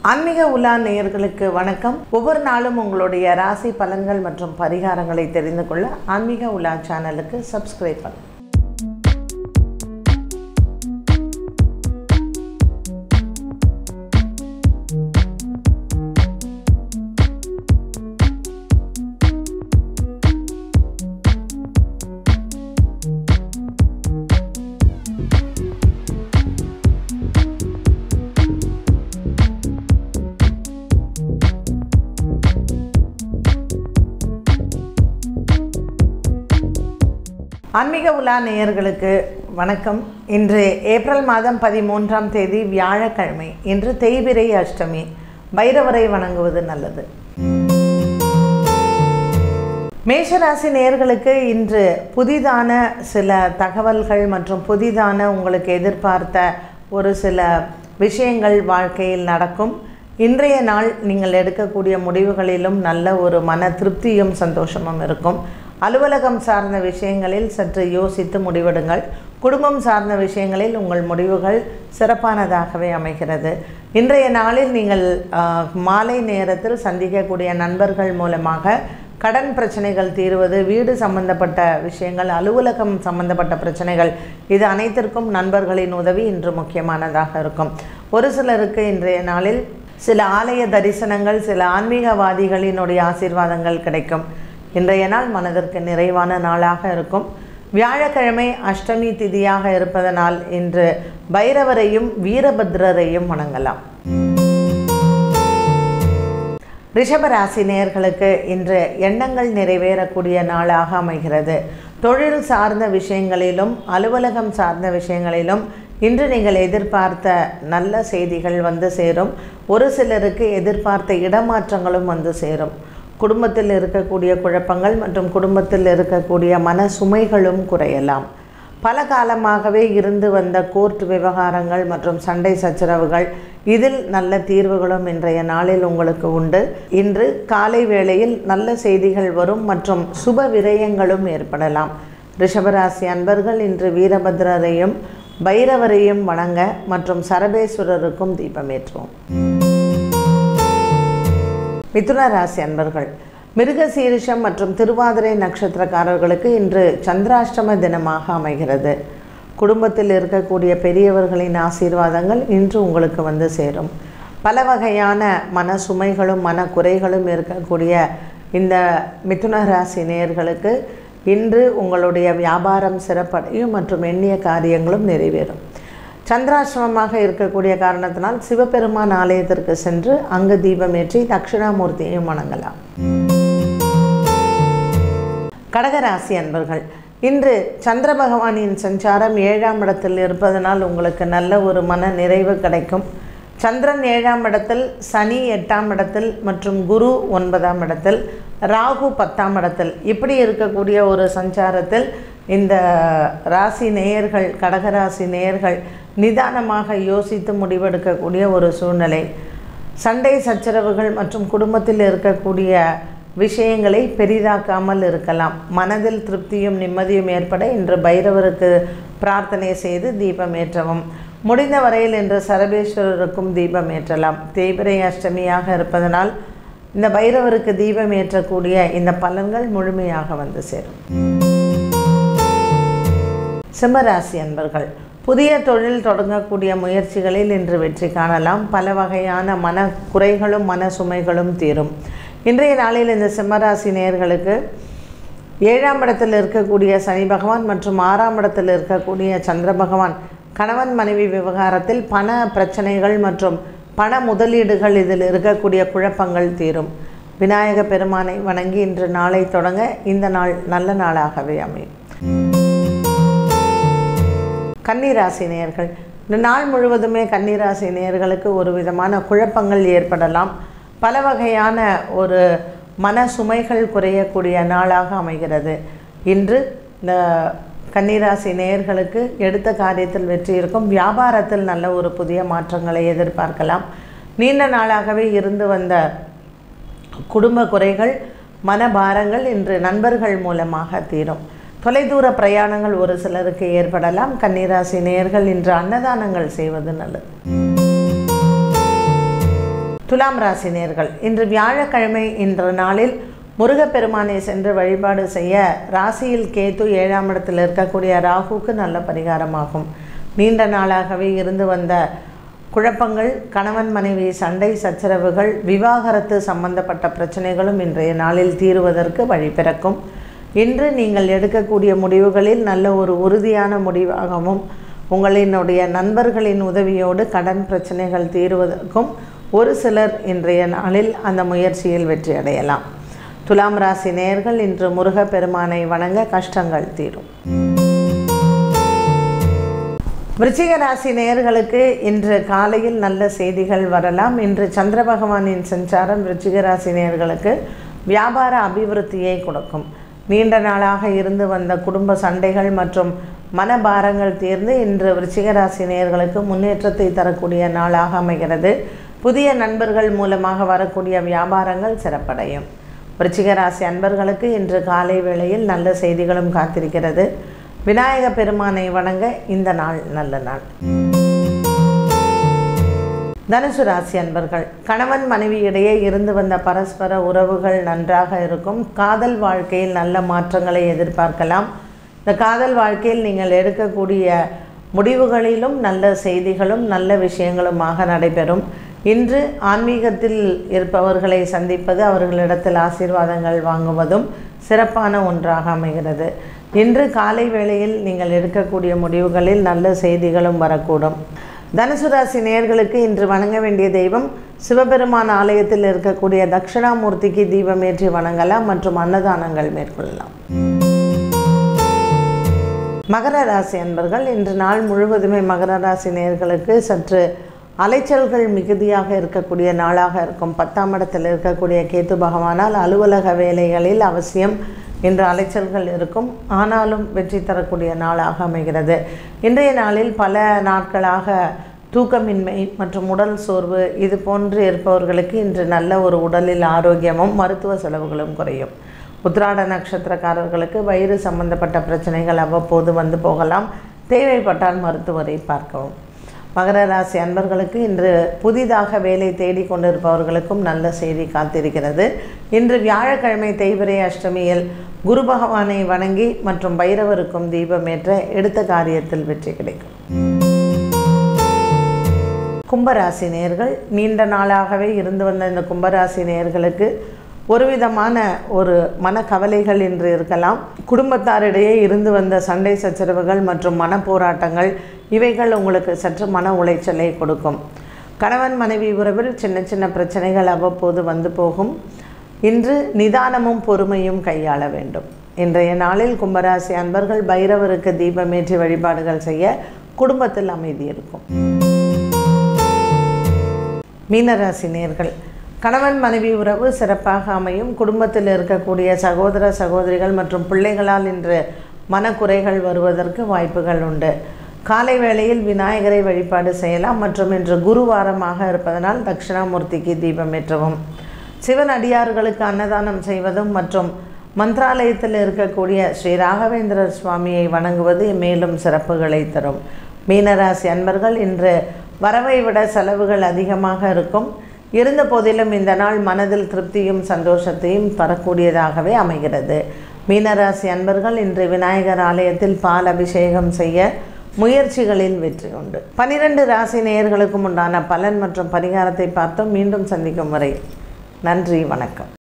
ஆன்மீக உலா நேயர்களுக்கு வணக்கம் ஒவ்வொரு நாளும் உங்களுடைய ராசி பலன்கள் மற்றும் பரிகாரங்களை தெரிந்து கொள்ள ஆன்மீக உலா சேனலுக்கு சப்ஸ்கிரைப் பண்ணுங்க ஆன்மீக உலா நேயர்களுக்கு வணக்கம் இன்று ஏப்ரல் மாதம் பதிமூன்றாம் தேதி வியாழக்கிழமை இன்று தேய்பிரை அஷ்டமி பைரவரை வணங்குவது நல்லது மேஷராசி நேயர்களுக்கு இன்று புதிதான சில தகவல்கள் மற்றும் புதிதான உங்களுக்கு எதிர்பார்த்த ஒரு சில விஷயங்கள் வாழ்க்கையில் நடக்கும் இன்றைய நாள் நீங்கள் எடுக்கக்கூடிய முடிவுகளிலும் நல்ல ஒரு மன திருப்தியும் சந்தோஷமும் இருக்கும் அலுவலகம் சார்ந்த விஷயங்களில் சற்று யோசித்து முடிவெடுங்கள் குடும்பம் சார்ந்த விஷயங்களில் உங்கள் முடிவுகள் சிறப்பானதாகவே அமைகிறது இன்றைய நாளில் நீங்கள் ஆஹ், மாலை நேரத்தில் சந்திக்கக்கூடிய நண்பர்கள் மூலமாக கடன் பிரச்சனைகள் தீர்வது வீடு சம்பந்தப்பட்ட விஷயங்கள் அலுவலகம் சம்பந்தப்பட்ட பிரச்சனைகள் இது அனைத்திற்கும் நண்பர்களின் உதவி இன்று முக்கியமானதாக இருக்கும் ஒரு சிலருக்கு இன்றைய நாளில் சில ஆலய தரிசனங்கள் சில ஆன்மீகவாதிகளினுடைய ஆசீர்வாதங்கள் கிடைக்கும் இன்றைய நாள் மனதிற்கு நிறைவான நாளாக இருக்கும் வியாழக்கிழமை அஷ்டமி திதியாக இருப்பதனால் இன்று பைரவரையும் வீரபத்ரரையும் வணங்கலாம் ரிஷபராசி நேயர்களுக்கு இன்று எண்ணங்கள் நிறைவேறக்கூடிய நாளாக அமைகிறது தொழில் சார்ந்த விஷயங்களிலும் அலுவலகம் சார்ந்த விஷயங்களிலும் இன்று நீங்கள் எதிர்பார்த்த நல்ல செய்திகள் வந்து சேரும் ஒரு சிலருக்கு எதிர்பார்த்த இடமாற்றங்களும் வந்து சேரும் குடும்பத்தில் இருக்கக்கூடிய குழப்பங்கள் மற்றும் குடும்பத்தில் இருக்கக்கூடிய மன சுமைகளும் குறையலாம் பல காலமாகவே இருந்து வந்த கோர்ட் விவகாரங்கள் மற்றும் சண்டை சச்சரவுகள் இதில் நல்ல தீர்வுகளும் இன்றைய நாளில் உங்களுக்கு உண்டு இன்று காலை வேளையில் நல்ல செய்திகள் வரும் மற்றும் சுப விரயங்களும் ஏற்படலாம் ரிஷபராசி அன்பர்கள் இன்று வீரபத்ரரையும் பைரவரையும் வணங்க மற்றும் சரபேஸ்வரருக்கும் தீபமேற்றுவோம் மிதுன ராசி அன்பர்கள் மிருக சீரிஷம் மற்றும் திருவாதிரை நட்சத்திரக்காரர்களுக்கு இன்று சந்திராஷ்டம தினமாக அமைகிறது குடும்பத்தில் இருக்கக்கூடிய பெரியவர்களின் ஆசீர்வாதங்கள் இன்று உங்களுக்கு வந்து சேரும் பல வகையான மன சுமைகளும் மன குறைகளும் இருக்கக்கூடிய இந்த மிதுன ராசி நேயர்களுக்கு இன்று உங்களுடைய வியாபாரம் சிறப்படையும் மற்றும் எண்ணிய காரியங்களும் நிறைவேறும் சந்திராசிரமமாக இருக்கக்கூடிய காரணத்தினால் சிவபெருமான் ஆலயத்திற்கு சென்று அங்கு தீபமேற்றி தட்சிணாமூர்த்தியையும் வணங்கலாம் கடகராசி அன்பர்கள் இன்று சந்திர பகவானின் சஞ்சாரம் ஏழாம் இடத்தில் இருப்பதனால் உங்களுக்கு நல்ல ஒரு மன நிறைவு கிடைக்கும் சந்திரன் ஏழாம் இடத்தில் சனி எட்டாம் இடத்தில் மற்றும் குரு ஒன்பதாம் இடத்தில் ராகு பத்தாம் இடத்தில் இப்படி இருக்கக்கூடிய ஒரு சஞ்சாரத்தில் இந்த ராசி நேயர்கள் கடகராசி நேயர்கள் நிதானமாக யோசித்து முடிவெடுக்கக்கூடிய ஒரு சூழ்நிலை சண்டை சச்சரவுகள் மற்றும் குடும்பத்தில் இருக்கக்கூடிய விஷயங்களை பெரிதாக்காமல் இருக்கலாம் மனதில் திருப்தியும் நிம்மதியும் ஏற்பட இன்று பைரவருக்கு பிரார்த்தனை செய்து தீபம் ஏற்றவும் முடிந்த வரையில் இன்று சரபேஸ்வரருக்கும் தீபம் ஏற்றலாம் தேய்பிரை அஷ்டமியாக இருப்பதனால் இந்த பைரவருக்கு தீபம் ஏற்றக்கூடிய இந்த பலன்கள் முழுமையாக வந்து சேரும் சிம்மராசி அன்பர்கள் புதிய தொழில் தொடங்கக்கூடிய முயற்சிகளில் இன்று வெற்றி காணலாம் பல வகையான மன குறைகளும் மன சுமைகளும் தீரும் இன்றைய நாளில் இந்த சிம்மராசி நேயர்களுக்கு ஏழாம் இடத்தில் இருக்கக்கூடிய சனி பகவான் மற்றும் ஆறாம் இடத்தில் இருக்கக்கூடிய சந்திர பகவான் கணவன் மனைவி விவகாரத்தில் பண பிரச்சனைகள் மற்றும் பண முதலீடுகள் இதில் இருக்கக்கூடிய குழப்பங்கள் தீரும் விநாயக பெருமானை வணங்கி இன்று நாளை தொடங்க இந்த நாள் நல்ல நாளாகவே அமையும் கன்னிராசி நேயர்கள் இந்த நாள் முழுவதுமே கன்னிராசி நேயர்களுக்கு ஒரு விதமான குழப்பங்கள் ஏற்படலாம் பல வகையான ஒரு மன சுமைகள் குறையக்கூடிய நாளாக அமைகிறது இன்று இந்த கன்னிராசி நேயர்களுக்கு எடுத்த காரியத்தில் வெற்றி இருக்கும் வியாபாரத்தில் நல்ல ஒரு புதிய மாற்றங்களை எதிர்பார்க்கலாம் நீண்ட நாளாகவே இருந்து வந்த குடும்ப குறைகள் மனபாரங்கள் இன்று நண்பர்கள் மூலமாக தீரும் தொலைதூர பிரயாணங்கள் ஒரு சிலருக்கு ஏற்படலாம் கன்னிராசி நேயர்கள் இன்று அன்னதானங்கள் செய்வது நல்லது துலாம் ராசி நேர்கள் இன்று வியாழக்கிழமை இன்ற நாளில் முருகப்பெருமானை சென்று வழிபாடு செய்ய ராசியில் கேத்து ஏழாம் இடத்தில் இருக்கக்கூடிய ராகுக்கு நல்ல பரிகாரமாகும் நீண்ட நாளாகவே இருந்து வந்த குழப்பங்கள் கணவன் மனைவி சண்டை சச்சரவுகள் விவாகரத்து சம்பந்தப்பட்ட பிரச்சனைகளும் இன்றைய நாளில் தீருவதற்கு வழி பிறக்கும் இன்று நீங்கள் எடுக்கக்கூடிய முடிவுகளில் நல்ல ஒரு உறுதியான முடிவாகவும் உங்களினுடைய நண்பர்களின் உதவியோடு கடன் பிரச்சனைகள் தீருவதற்கும் ஒரு சிலர் இன்றைய நாளில் அந்த முயற்சியில் வெற்றி அடையலாம் துலாம் ராசி நேயர்கள் இன்று முருகப்பெருமானை வணங்க கஷ்டங்கள் தீரும் விருச்சிக ராசி நேயர்களுக்கு இன்று காலையில் நல்ல செய்திகள் வரலாம் இன்று சந்திர பகவானின் சஞ்சாரம் விருச்சிக ராசி நேயர்களுக்கு வியாபார அபிவிருத்தியை கொடுக்கும் நீண்ட நாளாக இருந்து வந்த குடும்ப சண்டைகள் மற்றும் மனபாரங்கள் தீர்ந்து இன்று விருச்சிக ராசி நேயர்களுக்கு முன்னேற்றத்தை தரக்கூடிய நாளாக அமைகிறது புதிய நண்பர்கள் மூலமாக வரக்கூடிய வியாபாரங்கள் சிறப்படையும் விருச்சிக ராசி அன்பர்களுக்கு இன்று காலை வேளையில் நல்ல செய்திகளும் காத்திருக்கிறது விநாயக பெருமானை வணங்க இந்த நாள் நல்ல நாள் தனுசு ராசி அன்பர்கள் கணவன் மனைவி இடையே இருந்து வந்த பரஸ்பர உறவுகள் நன்றாக இருக்கும் காதல் வாழ்க்கையில் நல்ல மாற்றங்களை எதிர்பார்க்கலாம் இந்த காதல் வாழ்க்கையில் நீங்கள் எடுக்கக்கூடிய முடிவுகளிலும் நல்ல செய்திகளும் நல்ல விஷயங்களுமாக நடைபெறும் இன்று ஆன்மீகத்தில் இருப்பவர்களை சந்திப்பது அவர்களிடத்தில் ஆசீர்வாதங்கள் வாங்குவதும் சிறப்பான ஒன்றாக அமைகிறது இன்று காலை வேளையில் நீங்கள் எடுக்கக்கூடிய முடிவுகளில் நல்ல செய்திகளும் வரக்கூடும் தனுசு ராசி நேயர்களுக்கு இன்று வணங்க வேண்டிய தெய்வம் சிவபெருமான் ஆலயத்தில் இருக்கக்கூடிய தட்சிணாமூர்த்திக்கு தீபம் ஏற்றி வணங்கலாம் மற்றும் அன்னதானங்கள் மேற்கொள்ளலாம் மகர ராசி அன்பர்கள் இன்று நாள் முழுவதுமே மகர ராசி நேயர்களுக்கு சற்று அலைச்சல்கள் மிகுதியாக இருக்கக்கூடிய நாளாக இருக்கும் பத்தாம் இடத்தில் இருக்கக்கூடிய கேத்து பகவானால் அலுவலக வேலைகளில் அவசியம் இன்று அலைச்சல்கள் இருக்கும் ஆனாலும் வெற்றி தரக்கூடிய நாளாக அமைகிறது இன்றைய நாளில் பல நாட்களாக தூக்கமின்மை மற்றும் உடல் சோர்வு இது போன்று இருப்பவர்களுக்கு இன்று நல்ல ஒரு உடலில் ஆரோக்கியமும் மருத்துவ செலவுகளும் குறையும் உத்ராட நட்சத்திரக்காரர்களுக்கு வயிறு சம்பந்தப்பட்ட பிரச்சனைகள் அவ்வப்போது வந்து போகலாம் தேவைப்பட்டால் மருத்துவரை பார்க்கவும் மகர ராசி அன்பர்களுக்கு இன்று புதிதாக வேலை தேடி கொண்டிருப்பவர்களுக்கும் நல்ல செய்தி காத்திருக்கிறது இன்று வியாழக்கிழமை தேய்பிரை அஷ்டமியில் குரு பகவானை வணங்கி மற்றும் பைரவருக்கும் தீபமேற்ற எடுத்த காரியத்தில் வெற்றி கிடைக்கும் கும்பராசி நேர்கள் நீண்ட நாளாகவே இருந்து வந்த இந்த கும்பராசி நேர்களுக்கு ஒரு விதமான ஒரு மனக்கவலைகள் இன்று இருக்கலாம் குடும்பத்தாரிடையே இருந்து வந்த சண்டை சச்சரவுகள் மற்றும் மனப்போராட்டங்கள் இவைகள் உங்களுக்கு சற்று மன உளைச்சலை கொடுக்கும் கணவன் மனைவி உறவில் சின்ன சின்ன பிரச்சனைகள் அவ்வப்போது வந்து போகும் இன்று நிதானமும் பொறுமையும் கையாள வேண்டும் இன்றைய நாளில் கும்பராசி அன்பர்கள் பைரவருக்கு தீபமேற்றி வழிபாடுகள் செய்ய குடும்பத்தில் அமைதி இருக்கும் மீனராசி நேர்கள் கணவன் மனைவி உறவு சிறப்பாக அமையும் குடும்பத்தில் இருக்கக்கூடிய சகோதர சகோதரிகள் மற்றும் பிள்ளைகளால் இன்று மனக்குறைகள் வருவதற்கு வாய்ப்புகள் உண்டு காலை வேளையில் விநாயகரை வழிபாடு செய்யலாம் மற்றும் இன்று குருவாரமாக இருப்பதனால் தட்சிணாமூர்த்திக்கு தீபம் ஏற்றவும் சிவன் அடியார்களுக்கு அன்னதானம் செய்வதும் மற்றும் மந்திராலயத்தில் இருக்கக்கூடிய ஸ்ரீ ராகவேந்திரர் சுவாமியை வணங்குவது மேலும் சிறப்புகளை தரும் மீனராசி அன்பர்கள் இன்று வரவை விட செலவுகள் அதிகமாக இருக்கும் இருந்த போதிலும் இந்த நாள் மனதில் திருப்தியும் சந்தோஷத்தையும் தரக்கூடியதாகவே அமைகிறது மீனராசி அன்பர்கள் இன்று விநாயகர் ஆலயத்தில் பால் அபிஷேகம் செய்ய முயற்சிகளில் வெற்றி உண்டு பனிரெண்டு ராசி நேயர்களுக்கும் உண்டான பலன் மற்றும் பரிகாரத்தை பார்த்தோம் மீண்டும் சந்திக்கும் வரை நன்றி வணக்கம்